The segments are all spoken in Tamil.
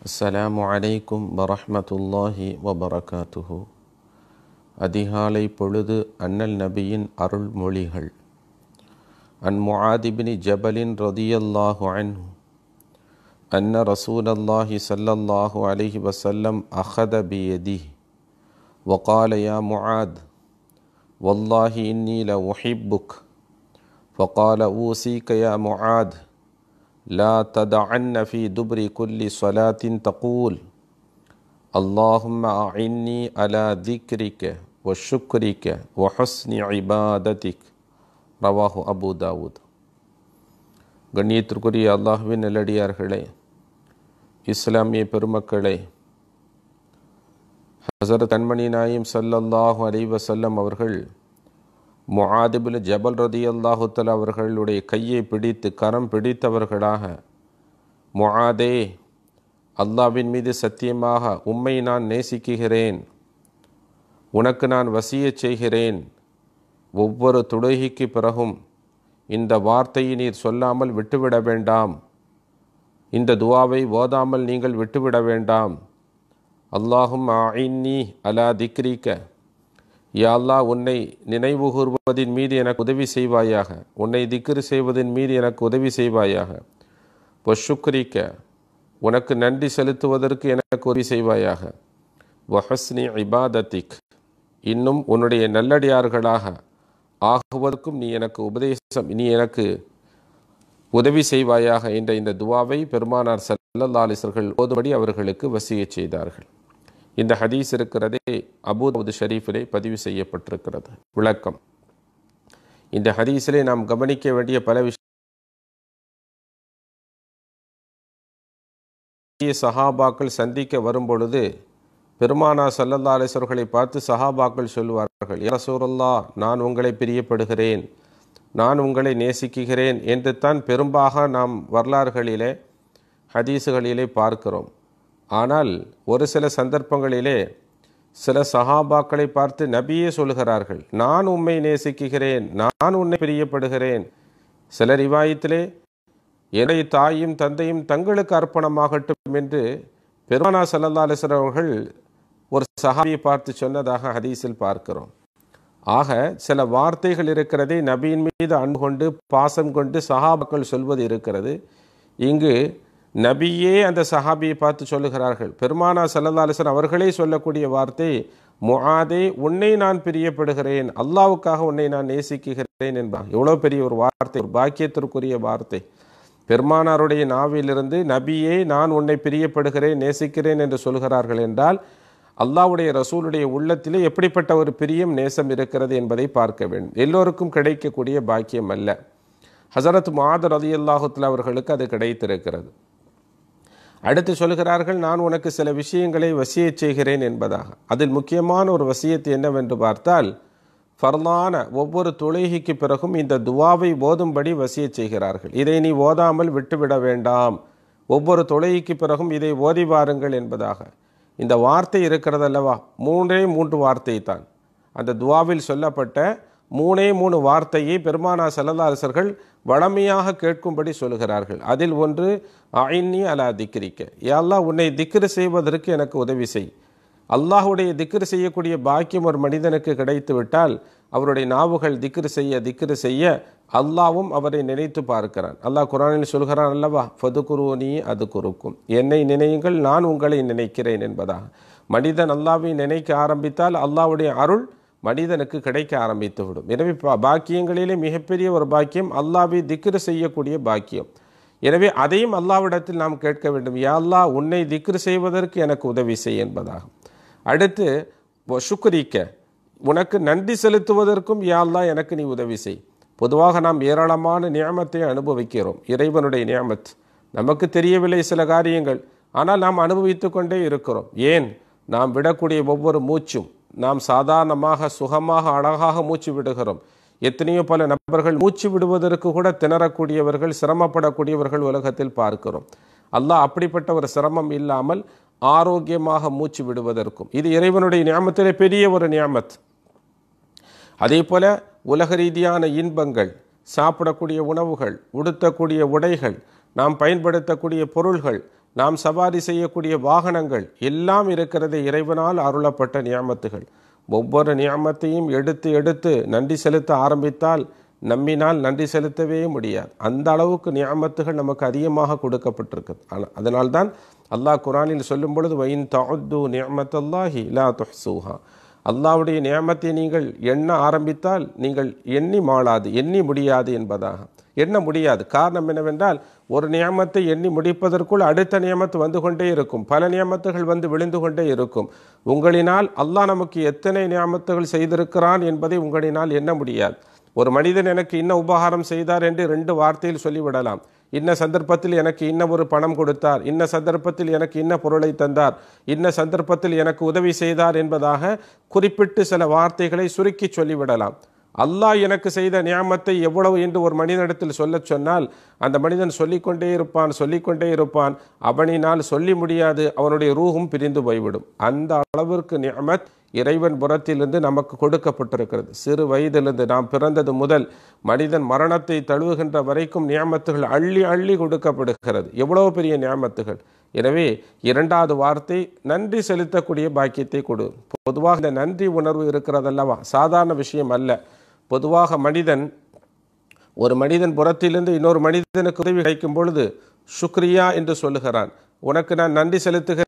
அஸ்ஸலாமு அலைக்கும் வரஹ்மத்துல்லாஹி வபரகாத்துஹு அதிகாலை பொழுது அண்ணல் நபியின் அருள்மொழிகள் அன் முஆதிபினி ஜபலின் ரதியல்லாஹு அன்ஹு அன்ன ரசூலல்லாஹி ஸல்லல்லாஹு அலைஹி வஸல்லம் அஹத பியதிஹி وقال يا معاذ والله إني لأحبك فقال أوصيك يا معاذ لا تدعن في دبر كل صلاة تقول اللهم أعني على ذكرك وشكرك وحسن عبادتك ரவாஹு அபு தாவூத் கண்ணியத்திற்குரிய அல்லாஹுவின் நல்லடியார்களே இஸ்லாமிய பெருமக்களே ஹசரத் அன்மணி நாயிம் சல்லல்லாஹு அலைஹி வஸல்லம் அவர்கள் முஆதிபுல் ஜபல் ரதி அல்லாஹுத்தல் அவர்களுடைய கையை பிடித்து கரம் பிடித்தவர்களாக முஆதே அல்லாவின் மீது சத்தியமாக உம்மை நான் நேசிக்குகிறேன் உனக்கு நான் வசியச் செய்கிறேன் ஒவ்வொரு துடைகைக்கு பிறகும் இந்த வார்த்தையை நீர் சொல்லாமல் விட்டுவிட வேண்டாம் இந்த துவாவை ஓதாமல் நீங்கள் விட்டுவிட வேண்டாம் அல்லாஹும் ஆயின்னி அலா திக்ரிக்க யா அல்லாஹ் உன்னை நினைவு கூறுவதின் மீது எனக்கு உதவி செய்வாயாக உன்னை திக்ரு செய்வதன் மீது எனக்கு உதவி செய்வாயாக பொஷுக்ரிக்க உனக்கு நன்றி செலுத்துவதற்கு எனக்கு உதவி செய்வாயாக வஹஸ்னி இபாதத்திக் இன்னும் உன்னுடைய நல்லடியார்களாக ஆகுவதற்கும் நீ எனக்கு உபதேசம் நீ எனக்கு உதவி செய்வாயாக என்ற இந்த துவாவை பெருமானார் சல்லல்லா அலிசர்கள் ஓதுபடி அவர்களுக்கு வசிய செய்தார்கள் இந்த ஹதீஸ் இருக்கிறதே அபூதவுது ஷரீஃபிலே பதிவு செய்யப்பட்டிருக்கிறது விளக்கம் இந்த ஹதீஸிலே நாம் கவனிக்க வேண்டிய பல விஷய சஹாபாக்கள் சந்திக்க வரும்பொழுது பெருமானா சல்லல்லா அலிஸ்வர்களை பார்த்து சஹாபாக்கள் சொல்லுவார்கள் யரசூரல்லா நான் உங்களை பிரியப்படுகிறேன் நான் உங்களை நேசிக்குகிறேன் என்று தான் பெரும்பாக நாம் வரலாறுகளிலே ஹதீஸுகளிலே பார்க்கிறோம் ஆனால் ஒரு சில சந்தர்ப்பங்களிலே சில சஹாபாக்களை பார்த்து நபியே சொல்கிறார்கள் நான் உண்மை நேசிக்குகிறேன் நான் உன்னை பிரியப்படுகிறேன் சில ரிவாயத்திலே என்னுடைய தாயும் தந்தையும் தங்களுக்கு அர்ப்பணமாகட்டும் என்று பெருமானா சல்லல்லா அலிஸ்வர் அவர்கள் ஒரு சஹாபியை பார்த்து சொன்னதாக ஹதீஸில் பார்க்கிறோம் ஆக சில வார்த்தைகள் இருக்கிறதே நபியின் மீது அன்பு கொண்டு பாசம் கொண்டு சஹாபாக்கள் சொல்வது இருக்கிறது இங்கு நபியே அந்த சஹாபியை பார்த்து சொல்லுகிறார்கள் பெருமானா சல்லல்லா அலிஸ்வன் அவர்களே சொல்லக்கூடிய வார்த்தை முஆதே உன்னை நான் பிரியப்படுகிறேன் அல்லாவுக்காக உன்னை நான் நேசிக்குகிறேன் என்பார் எவ்வளோ பெரிய ஒரு வார்த்தை ஒரு பாக்கியத்திற்குரிய வார்த்தை பெருமானாருடைய நாவிலிருந்து நபியே நான் உன்னை பிரியப்படுகிறேன் நேசிக்கிறேன் என்று சொல்கிறார்கள் என்றால் அல்லாவுடைய ரசூலுடைய உள்ளத்திலே எப்படிப்பட்ட ஒரு பிரியம் நேசம் இருக்கிறது என்பதை பார்க்க வேண்டும் எல்லோருக்கும் கிடைக்கக்கூடிய பாக்கியம் அல்ல ஹசரத் மாதர் அலி அல்லாஹுத்தில் அவர்களுக்கு அது கிடைத்திருக்கிறது அடுத்து சொல்கிறார்கள் நான் உனக்கு சில விஷயங்களை வசிய செய்கிறேன் என்பதாக அதில் முக்கியமான ஒரு வசியத்து என்னவென்று பார்த்தால் ஃபர்லான ஒவ்வொரு தொழுகைக்கு பிறகும் இந்த துவாவை ஓதும்படி வசிய செய்கிறார்கள் இதை நீ ஓதாமல் விட்டுவிட வேண்டாம் ஒவ்வொரு தொழுகைக்கு பிறகும் இதை ஓதி வாருங்கள் என்பதாக இந்த வார்த்தை இருக்கிறது அல்லவா மூன்றே மூன்று வார்த்தை தான் அந்த துவாவில் சொல்லப்பட்ட மூணே மூணு வார்த்தையை பெருமானா செல்லதாரசர்கள் வளமையாக கேட்கும்படி சொல்கிறார்கள் அதில் ஒன்று ஐன்னி அலா திக்ரிக்க யாழ்லா உன்னை திக்ரு செய்வதற்கு எனக்கு உதவி செய் அல்லாஹுடைய திக்ரு செய்யக்கூடிய பாக்கியம் ஒரு மனிதனுக்கு கிடைத்து விட்டால் அவருடைய நாவுகள் திக்ரு செய்ய திக்ரு செய்ய அல்லாவும் அவரை நினைத்து பார்க்கிறான் அல்லாஹ் குரானில் சொல்கிறான் அல்லவா ஃபது குருவனி அது குறுக்கும் என்னை நினையுங்கள் நான் உங்களை நினைக்கிறேன் என்பதாக மனிதன் அல்லாவை நினைக்க ஆரம்பித்தால் அல்லாவுடைய அருள் மனிதனுக்கு கிடைக்க ஆரம்பித்து விடும் எனவே பாக்கியங்களிலே மிகப்பெரிய ஒரு பாக்கியம் அல்லாவை திக்ரு செய்யக்கூடிய பாக்கியம் எனவே அதையும் அல்லாவிடத்தில் நாம் கேட்க வேண்டும் யா அல்லா உன்னை திக்ரு செய்வதற்கு எனக்கு உதவி செய் என்பதாகும் அடுத்து சுக்ரிக்க உனக்கு நன்றி செலுத்துவதற்கும் யாழ்லா எனக்கு நீ உதவி செய் பொதுவாக நாம் ஏராளமான நியமத்தை அனுபவிக்கிறோம் இறைவனுடைய நியமத் நமக்கு தெரியவில்லை சில காரியங்கள் ஆனால் நாம் அனுபவித்து கொண்டே இருக்கிறோம் ஏன் நாம் விடக்கூடிய ஒவ்வொரு மூச்சும் நாம் சாதாரணமாக சுகமாக அழகாக மூச்சு விடுகிறோம் எத்தனையோ பல நபர்கள் மூச்சு விடுவதற்கு கூட திணறக்கூடியவர்கள் சிரமப்படக்கூடியவர்கள் உலகத்தில் பார்க்கிறோம் அல்லாஹ் அப்படிப்பட்ட ஒரு சிரமம் இல்லாமல் ஆரோக்கியமாக மூச்சு விடுவதற்கும் இது இறைவனுடைய நியமத்திலே பெரிய ஒரு நியமத் அதே போல உலக ரீதியான இன்பங்கள் சாப்பிடக்கூடிய உணவுகள் உடுத்தக்கூடிய உடைகள் நாம் பயன்படுத்தக்கூடிய பொருள்கள் நாம் சவாரி செய்யக்கூடிய வாகனங்கள் எல்லாம் இருக்கிறது இறைவனால் அருளப்பட்ட நியாமத்துகள் ஒவ்வொரு நியாமத்தையும் எடுத்து எடுத்து நன்றி செலுத்த ஆரம்பித்தால் நம்மினால் நன்றி செலுத்தவே முடியாது அந்த அளவுக்கு நியாமத்துகள் நமக்கு அதிகமாக கொடுக்கப்பட்டிருக்குது ஆனால் அதனால்தான் அல்லாஹ் குரானில் சொல்லும் பொழுது வைன் தஅத்து நியமத்தல்லாஹி லா துஹ்சூஹா அல்லாஹ்வுடைய நியமத்தை நீங்கள் எண்ண ஆரம்பித்தால் நீங்கள் எண்ணி மாளாது எண்ணி முடியாது என்பதாக எண்ண முடியாது காரணம் என்னவென்றால் ஒரு நியமத்தை எண்ணி முடிப்பதற்குள் அடுத்த நியமத்து வந்து கொண்டே இருக்கும் பல நியமத்துகள் வந்து விழுந்து கொண்டே இருக்கும் உங்களினால் அல்லாஹ் நமக்கு எத்தனை நியமத்துகள் செய்திருக்கிறான் என்பதை உங்களினால் எண்ண முடியாது ஒரு மனிதன் எனக்கு இன்ன உபகாரம் செய்தார் என்று ரெண்டு வார்த்தையில் சொல்லிவிடலாம் இன்ன சந்தர்ப்பத்தில் எனக்கு இன்ன ஒரு பணம் கொடுத்தார் இன்ன சந்தர்ப்பத்தில் எனக்கு இன்ன பொருளை தந்தார் இன்ன சந்தர்ப்பத்தில் எனக்கு உதவி செய்தார் என்பதாக குறிப்பிட்டு சில வார்த்தைகளை சுருக்கி சொல்லிவிடலாம் அல்லாஹ் எனக்கு செய்த நியாமத்தை எவ்வளவு என்று ஒரு மனிதனிடத்தில் சொல்லச் சொன்னால் அந்த மனிதன் சொல்லிக்கொண்டே இருப்பான் சொல்லிக்கொண்டே இருப்பான் அவனினால் சொல்லி முடியாது அவனுடைய ரூகும் பிரிந்து போய்விடும் அந்த அளவிற்கு நியமத் இறைவன் புறத்திலிருந்து நமக்கு கொடுக்கப்பட்டிருக்கிறது சிறு வயதிலிருந்து நாம் பிறந்தது முதல் மனிதன் மரணத்தை தழுவுகின்ற வரைக்கும் நியமத்துகள் அள்ளி அள்ளி கொடுக்கப்படுகிறது எவ்வளவு பெரிய நியமத்துகள் எனவே இரண்டாவது வார்த்தை நன்றி செலுத்தக்கூடிய பாக்கியத்தை கொடு பொதுவாக இந்த நன்றி உணர்வு இருக்கிறதல்லவா சாதாரண விஷயம் அல்ல பொதுவாக மனிதன் ஒரு மனிதன் புறத்திலிருந்து இன்னொரு மனிதனுக்கு உதவி கிடைக்கும் பொழுது சுக்ரியா என்று சொல்லுகிறான் உனக்கு நான் நன்றி செலுத்துகிறேன்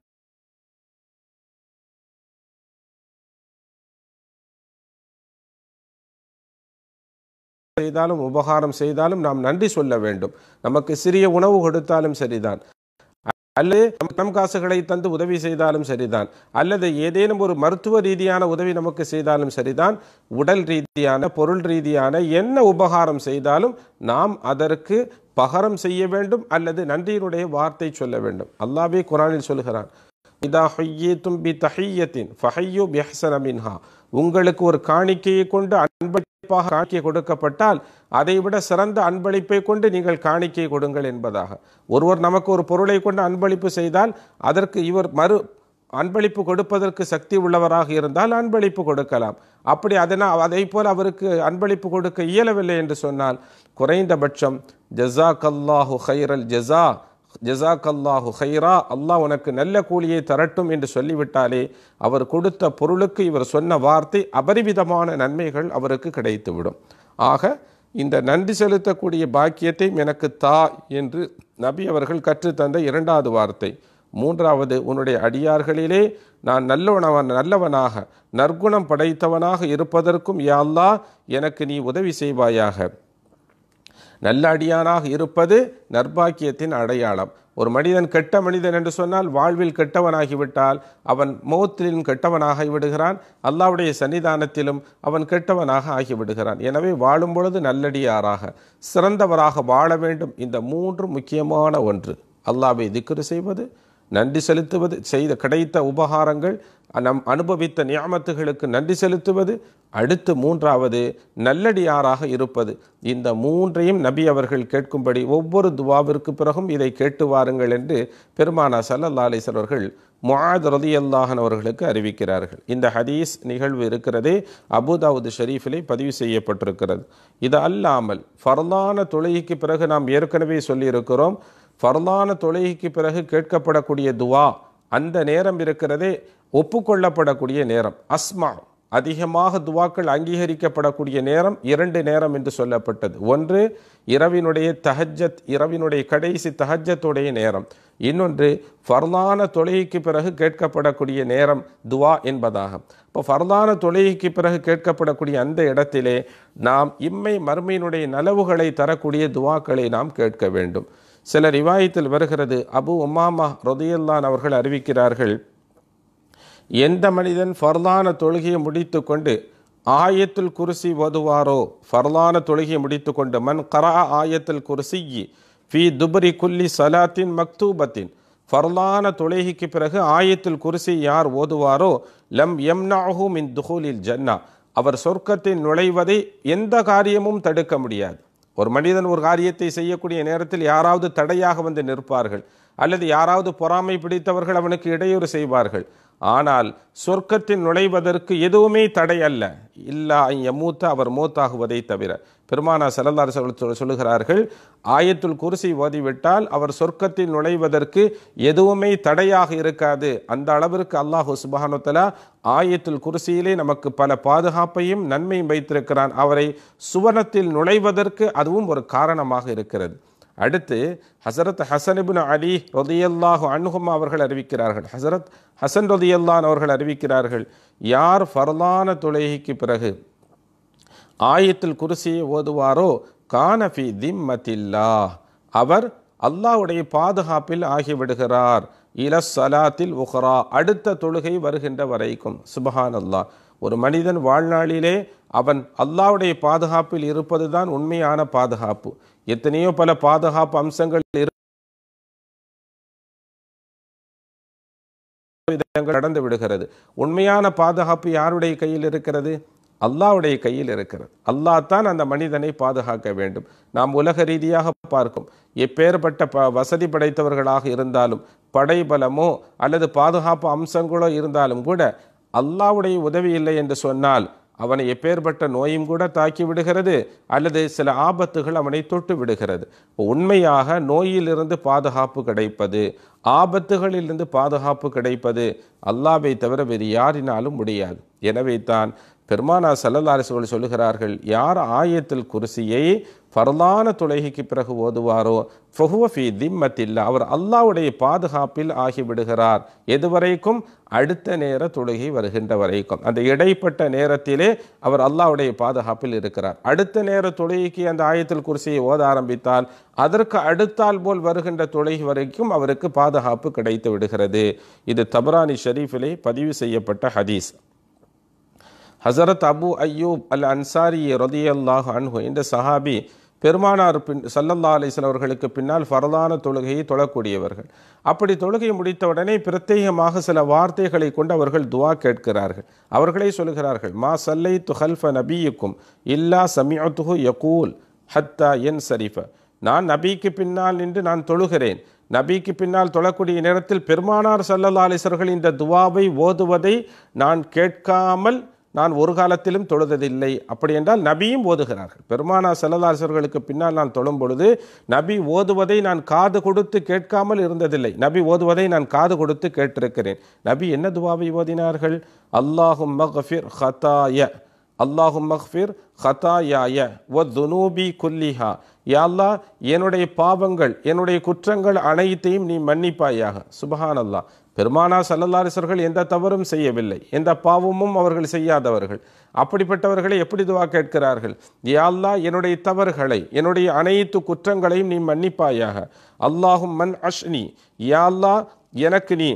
செய்தாலும் உபகாரம் செய்தாலும் நாம் நன்றி சொல்ல வேண்டும் நமக்கு சிறிய உணவு கொடுத்தாலும் சரிதான் அல்லது நம் காசுகளை தந்து உதவி செய்தாலும் சரிதான் அல்லது ஏதேனும் ஒரு மருத்துவ ரீதியான உதவி நமக்கு செய்தாலும் சரிதான் உடல் ரீதியான பொருள் ரீதியான என்ன உபகாரம் செய்தாலும் நாம் அதற்கு பகரம் செய்ய வேண்டும் அல்லது நன்றியினுடைய வார்த்தை சொல்ல வேண்டும் அல்லாவே குரானில் சொல்கிறான் இதா ஹொய்யேத்தும் பி தஹையத்தின் ஃபஹையு பிஹசன மின்ஹா உங்களுக்கு ஒரு காணிக்கையை கொண்டு அன்பளிப்பாக காணிக்கை கொடுக்கப்பட்டால் அதைவிட சிறந்த அன்பளிப்பை கொண்டு நீங்கள் காணிக்கை கொடுங்கள் என்பதாக ஒருவர் நமக்கு ஒரு பொருளை கொண்டு அன்பளிப்பு செய்தால் அதற்கு இவர் மறு அன்பளிப்பு கொடுப்பதற்கு சக்தி உள்ளவராக இருந்தால் அன்பளிப்பு கொடுக்கலாம் அப்படி அதனால் அதை போல் அவருக்கு அன்பளிப்பு கொடுக்க இயலவில்லை என்று சொன்னால் குறைந்தபட்சம் ஜஸாக் அல்லாஹு ஹைரல் ஜஸா ஜஸாக் அல்லாஹு ஹைரா அல்லாஹ் உனக்கு நல்ல கூலியை தரட்டும் என்று சொல்லிவிட்டாலே அவர் கொடுத்த பொருளுக்கு இவர் சொன்ன வார்த்தை அபரிவிதமான நன்மைகள் அவருக்கு கிடைத்துவிடும் ஆக இந்த நன்றி செலுத்தக்கூடிய பாக்கியத்தை எனக்கு தா என்று நபி அவர்கள் கற்றுத்தந்த இரண்டாவது வார்த்தை மூன்றாவது உன்னுடைய அடியார்களிலே நான் நல்லவனவன் நல்லவனாக நற்குணம் படைத்தவனாக இருப்பதற்கும் யா அல்லாஹ் எனக்கு நீ உதவி செய்வாயாக நல்ல அடியானாக இருப்பது நற்பாக்கியத்தின் அடையாளம் ஒரு மனிதன் கெட்ட மனிதன் என்று சொன்னால் வாழ்வில் கெட்டவனாகிவிட்டால் அவன் மௌத்திலும் கெட்டவனாகி விடுகிறான் அல்லாவுடைய சன்னிதானத்திலும் அவன் கெட்டவனாக ஆகிவிடுகிறான் எனவே வாழும் பொழுது நல்லடியாராக சிறந்தவராக வாழ வேண்டும் இந்த மூன்று முக்கியமான ஒன்று அல்லாவை திக்ரு செய்வது நன்றி செலுத்துவது செய்த கிடைத்த உபகாரங்கள் நம் அனுபவித்த நியாமத்துகளுக்கு நன்றி செலுத்துவது அடுத்து மூன்றாவது நல்லடியாராக இருப்பது இந்த மூன்றையும் நபி அவர்கள் கேட்கும்படி ஒவ்வொரு துவாவிற்கு பிறகும் இதை கேட்டு வாருங்கள் என்று பெருமானா சல்லல்லா அலிஸ்வர் அவர்கள் முஆத் ரதியல்லாஹன் அவர்களுக்கு அறிவிக்கிறார்கள் இந்த ஹதீஸ் நிகழ்வு இருக்கிறதே அபுதாவுது ஷரீஃபிலே பதிவு செய்யப்பட்டிருக்கிறது இது அல்லாமல் ஃபர்லான தொழுகைக்கு பிறகு நாம் ஏற்கனவே சொல்லியிருக்கிறோம் ஃபர்லான தொழுகைக்கு பிறகு கேட்கப்படக்கூடிய துவா அந்த நேரம் இருக்கிறதே ஒப்புக்கொள்ளப்படக்கூடிய நேரம் அஸ்மா அதிகமாக துவாக்கள் அங்கீகரிக்கப்படக்கூடிய நேரம் இரண்டு நேரம் என்று சொல்லப்பட்டது ஒன்று இரவினுடைய தஹஜத் இரவினுடைய கடைசி தஹஜத்துடைய நேரம் இன்னொன்று ஃபர்லான தொழுகைக்கு பிறகு கேட்கப்படக்கூடிய நேரம் துவா என்பதாக இப்போ ஃபர்லான தொழுகைக்கு பிறகு கேட்கப்படக்கூடிய அந்த இடத்திலே நாம் இம்மை மறுமையினுடைய நலவுகளை தரக்கூடிய துவாக்களை நாம் கேட்க வேண்டும் சில ரிவாயத்தில் வருகிறது அபு உமாமா ரொதியல்லான் அவர்கள் அறிவிக்கிறார்கள் எந்த மனிதன் ஃபர்லான தொழுகையை முடித்து கொண்டு ஆயத்துல் குருசி ஓதுவாரோ ஃபர்லான தொழுகையை முடித்து கொண்டு மன் கரா ஆயத்துல் குருசியி ஃபி துபரி குல்லி சலாத்தின் மக்தூபத்தின் ஃபர்லான தொழுகைக்கு பிறகு ஆயத்துல் குருசி யார் ஓதுவாரோ லம் எம்னாஹூ மின் துஹூலில் ஜன்னா அவர் சொர்க்கத்தில் நுழைவதை எந்த காரியமும் தடுக்க முடியாது ஒரு மனிதன் ஒரு காரியத்தை செய்யக்கூடிய நேரத்தில் யாராவது தடையாக வந்து நிற்பார்கள் அல்லது யாராவது பொறாமை பிடித்தவர்கள் அவனுக்கு இடையூறு செய்வார்கள் ஆனால் சொர்க்கத்தில் நுழைவதற்கு எதுவுமே தடை அல்ல இல்லா எம்மூத்த அவர் மூத்தாகுவதை தவிர பெருமானா செல்லல்லார் சொல்லுகிறார்கள் ஆயத்துல் குருசி ஓதிவிட்டால் அவர் சொர்க்கத்தில் நுழைவதற்கு எதுவுமே தடையாக இருக்காது அந்த அளவிற்கு அல்லாஹு சுபஹானுத்தலா ஆயத்துல் குருசியிலே நமக்கு பல பாதுகாப்பையும் நன்மையும் வைத்திருக்கிறான் அவரை சுவனத்தில் நுழைவதற்கு அதுவும் ஒரு காரணமாக இருக்கிறது அடுத்து ஹசரத் ஹசன் இப்னு அலி ரொதியல்லாஹு அன்ஹும் அவர்கள் அறிவிக்கிறார்கள் ஹசரத் ஹசன் ரொதியல்லான் அவர்கள் அறிவிக்கிறார்கள் யார் ஃபர்லான தொழுகைக்கு பிறகு ஆயத்தில் குருசியை ஓதுவாரோ கானஃபி திம்மத்தில்லா அவர் அல்லாஹ்வுடைய பாதுகாப்பில் ஆகிவிடுகிறார் இல சலாத்தில் உஹரா அடுத்த தொழுகை வருகின்ற வரைக்கும் சுபஹான் அல்லாஹ் ஒரு மனிதன் வாழ்நாளிலே அவன் அல்லாஹ்வுடைய பாதுகாப்பில் இருப்பதுதான் உண்மையான பாதுகாப்பு எத்தனையோ பல பாதுகாப்பு அம்சங்கள் இரு விதங்கள் நடந்து விடுகிறது உண்மையான பாதுகாப்பு யாருடைய கையில் இருக்கிறது அல்லாஹ்வுடைய கையில் இருக்கிறது அல்லாஹ் தான் அந்த மனிதனை பாதுகாக்க வேண்டும் நாம் உலக ரீதியாக பார்க்கும் எப்பேற்பட்ட ப வசதி படைத்தவர்களாக இருந்தாலும் படைபலமோ அல்லது பாதுகாப்பு அம்சங்களோ இருந்தாலும் கூட அல்லாஹ்வுடைய உதவி இல்லை என்று சொன்னால் அவனை எப்பேற்பட்ட நோயும் கூட தாக்கி விடுகிறது அல்லது சில ஆபத்துகள் அவனை தொட்டு விடுகிறது உண்மையாக நோயிலிருந்து பாதுகாப்பு கிடைப்பது ஆபத்துகளிலிருந்து பாதுகாப்பு கிடைப்பது அல்லாவை தவிர வேறு யாரினாலும் முடியாது எனவே தான் பெருமானா சல்லல்லாரிசுகள் சொல்லுகிறார்கள் யார் ஆயத்தில் குருசியை ஃபர்லான தொழுகைக்கு பிறகு ஓதுவாரோ ஃபஹுவஃபி திம்மத்தில்லா அவர் அல்லாவுடைய பாதுகாப்பில் ஆகிவிடுகிறார் எதுவரைக்கும் அடுத்த நேர தொழுகை வருகின்ற வரைக்கும் அந்த இடைப்பட்ட நேரத்திலே அவர் அல்லாவுடைய பாதுகாப்பில் இருக்கிறார் அடுத்த நேர தொழுகைக்கு அந்த ஆயத்தில் குருசியை ஓத ஆரம்பித்தால் அதற்கு அடுத்தால் போல் வருகின்ற தொழுகை வரைக்கும் அவருக்கு பாதுகாப்பு கிடைத்து விடுகிறது இது தபரானி ஷரீஃபிலே பதிவு செய்யப்பட்ட ஹதீஸ் ஹசரத் அபு அய்யூப் அல் அன்சாரி ரதியல்லாஹ் அன்ஹு என்ற சஹாபி பெருமானார் பின் சல்லல்லா அலிஸ்லாம் அவர்களுக்கு பின்னால் ஃபரதான தொழுகையை தொழக்கூடியவர்கள் அப்படி தொழுகையை முடித்தவுடனே பிரத்யேகமாக சில வார்த்தைகளை கொண்டு அவர்கள் துவா கேட்கிறார்கள் அவர்களே சொல்கிறார்கள் மா சல்லை துஹல்ஃப நபியுக்கும் இல்லா சமியத்துஹு யகூல் ஹத்தா என் சரிஃப நான் நபிக்கு பின்னால் நின்று நான் தொழுகிறேன் நபிக்கு பின்னால் தொழக்கூடிய நேரத்தில் பெருமானார் சல்லல்லா அலிஸ்வர்கள் இந்த துவாவை ஓதுவதை நான் கேட்காமல் நான் ஒரு காலத்திலும் தொழுததில்லை அப்படி என்றால் நபியும் ஓதுகிறார்கள் பெருமானா செல்லலாசர்களுக்கு பின்னால் நான் தொழும் பொழுது நபி ஓதுவதை நான் காது கொடுத்து கேட்காமல் இருந்ததில்லை நபி ஓதுவதை நான் காது கொடுத்து கேட்டிருக்கிறேன் நபி என்ன துவாவை ஓதினார்கள் அல்லாஹும் மஃபிர் ஹதாய அல்லாஹும் மஹ்ஃபிர் ஹதாயாய ஒ துனூபி குல்லிஹா யாழ்லா என்னுடைய பாவங்கள் என்னுடைய குற்றங்கள் அனைத்தையும் நீ மன்னிப்பாயாக சுபஹான் அல்லாஹ் பெருமானா சல்லல்லாரிசர்கள் எந்த தவறும் செய்யவில்லை எந்த பாவமும் அவர்கள் செய்யாதவர்கள் அப்படிப்பட்டவர்களை எப்படி துவா கேட்கிறார்கள் யாழ்லா என்னுடைய தவறுகளை என்னுடைய அனைத்து குற்றங்களையும் நீ மன்னிப்பாயாக அல்லாஹும் மன் அஷ்னி யாழ்லா எனக்கு நீ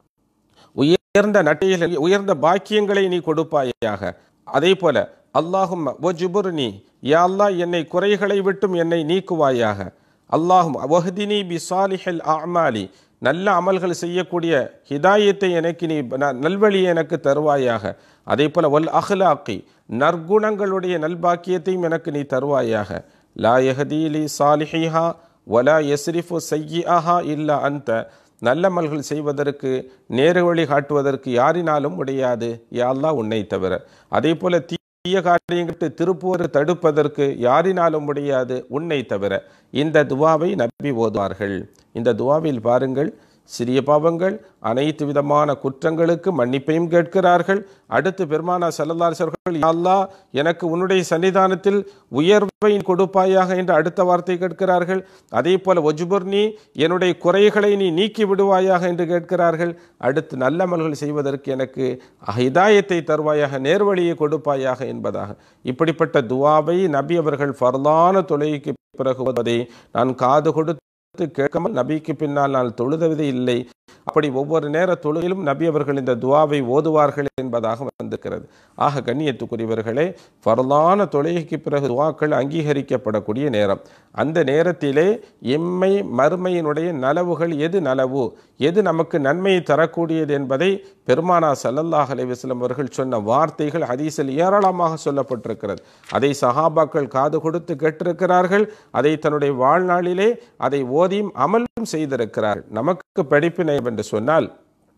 உயர்ந்த நட்டையில் உயர்ந்த பாக்கியங்களை நீ கொடுப்பாயாக அதே போல அல்லாஹும் ஒஜுபுர்னி யா அல்லாஹ் என்னை குறைகளை விட்டும் என்னை நீக்குவாயாக அல்லாஹும் ஒஹதினி பி சாலிஹல் அமாலி நல்ல அமல்கள் செய்யக்கூடிய ஹிதாயத்தை எனக்கு நீ ந- நல்வழியை எனக்கு தருவாயாக அதே போல ஒல் அஹ்லாக்கி நற்குணங்களுடைய நல்பாக்கியத்தையும் எனக்கு நீ தருவாயாக லா யஹதீலி சாலிஹிஹா வலா யஸ்ரிஃபு செய்யிஹா இல்லா அந்த நல்லமல்கள் செய்வதற்கு நேரு வழி காட்டுவதற்கு யாரினாலும் முடியாது யா அல்லாஹ் உன்னை தவிர அதே போல தீய காரியங்களுக்கு திருப்புவரை தடுப்பதற்கு யாரினாலும் முடியாது உன்னை தவிர இந்த துவாவை நம்பி ஓதுவார்கள் இந்த துவாவில் பாருங்கள் சிறிய பாவங்கள் அனைத்து விதமான குற்றங்களுக்கு மன்னிப்பையும் கேட்கிறார்கள் அடுத்து பெருமானா சல்லல்லாசர்கள் அல்லாஹ் எனக்கு உன்னுடைய சன்னிதானத்தில் உயர்வை கொடுப்பாயாக என்று அடுத்த வார்த்தை கேட்கிறார்கள் அதே போல ஒஜுபுர்னி என்னுடைய குறைகளை நீ நீக்கி விடுவாயாக என்று கேட்கிறார்கள் அடுத்து நல்லமல்கள் செய்வதற்கு எனக்கு ஹிதாயத்தை தருவாயாக நேர்வழியை கொடுப்பாயாக என்பதாக இப்படிப்பட்ட துவாவை நபி அவர்கள் ஃபர்லான தொழுகைக்கு பிறகு ஓதுவதை நான் காது கொடுத்து கேட்காமல் நபிக்கு பின்னால் நான் தொழுதவது இல்லை அப்படி ஒவ்வொரு நேர தொழுகிலும் நபி அவர்கள் இந்த துவாவை ஓதுவார்கள் என்பதாக வந்திருக்கிறது ஆக கண்ணியத்துக்குரியவர்களே ஃபர்லான தொழுகைக்கு பிறகு துவாக்கள் அங்கீகரிக்கப்படக்கூடிய நேரம் அந்த நேரத்திலே எம்மை மறுமையினுடைய நலவுகள் எது நலவு எது நமக்கு நன்மையை தரக்கூடியது என்பதை பெருமானா சல்லல்லாஹ் அலைவசலம் அவர்கள் சொன்ன வார்த்தைகள் ஹதீஸில் ஏராளமாக சொல்லப்பட்டிருக்கிறது அதை சஹாபாக்கள் காது கொடுத்து கேட்டிருக்கிறார்கள் அதை தன்னுடைய வாழ்நாளிலே அதை ஓதியும் அமலும் செய்திருக்கிறார்கள் நமக்கு படிப்பினை என்று சொன்னால்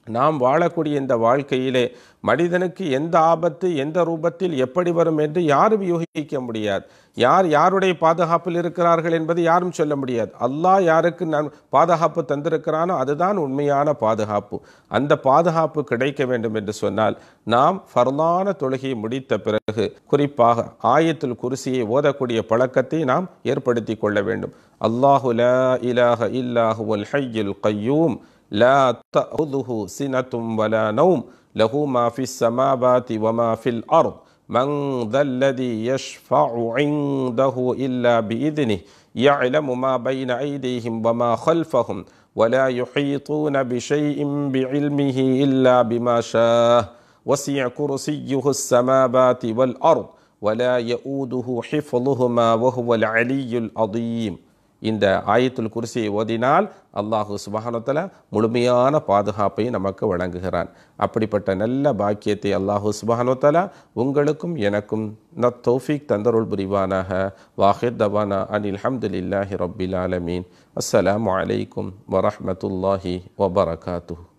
நாம் வாழக்கூடிய இந்த வாழ்க்கையிலே மனிதனுக்கு எந்த ஆபத்து எந்த ரூபத்தில் எப்படி வரும் என்று யாரும் யூகிக்க முடியாது யார் யாருடைய பாதுகாப்பில் இருக்கிறார்கள் என்பது யாரும் சொல்ல முடியாது அல்லாஹ் யாருக்கு நான் பாதுகாப்பு தந்திருக்கிறானோ அதுதான் உண்மையான பாதுகாப்பு அந்த பாதுகாப்பு கிடைக்க வேண்டும் என்று சொன்னால் நாம் ஃபர்லான தொழுகையை முடித்த பிறகு குறிப்பாக ஆயத்துல் குருசியை ஓதக்கூடிய பழக்கத்தை நாம் ஏற்படுத்தி கொள்ள வேண்டும் அல்லாஹு லா இலாஹ இல்லாஹு அல் ஹய்யுல் கையூம் لا تأخذه سنة ولا نوم له ما في السماوات وما في الأرض من ذا الذي يشفع عنده إلا بإذنه يعلم ما بين أيديهم وما خلفهم ولا يحيطون بشيء بعلمه إلا بما شاء وسع كرسيه السماوات والأرض ولا يؤوده حفظهما وهو العلي العظيم இந்த ஆயத்துல் குர்சியை ஓதினால் அல்லாஹு சுபஹானத்தல முழுமையான பாதுகாப்பை நமக்கு வழங்குகிறான் அப்படிப்பட்ட நல்ல பாக்கியத்தை அல்லாஹு சுபஹானத்தலா உங்களுக்கும் எனக்கும் ந தௌஃபீக் தந்தருள் புரிவானாக வாஹிர் தவானா அனில் ஹம்துலில்லாஹி ரப்பில் ஆலமீன் அஸ்ஸலாமு அலைக்கும் வரஹ்மத்துல்லாஹி வபரகாத்துஹு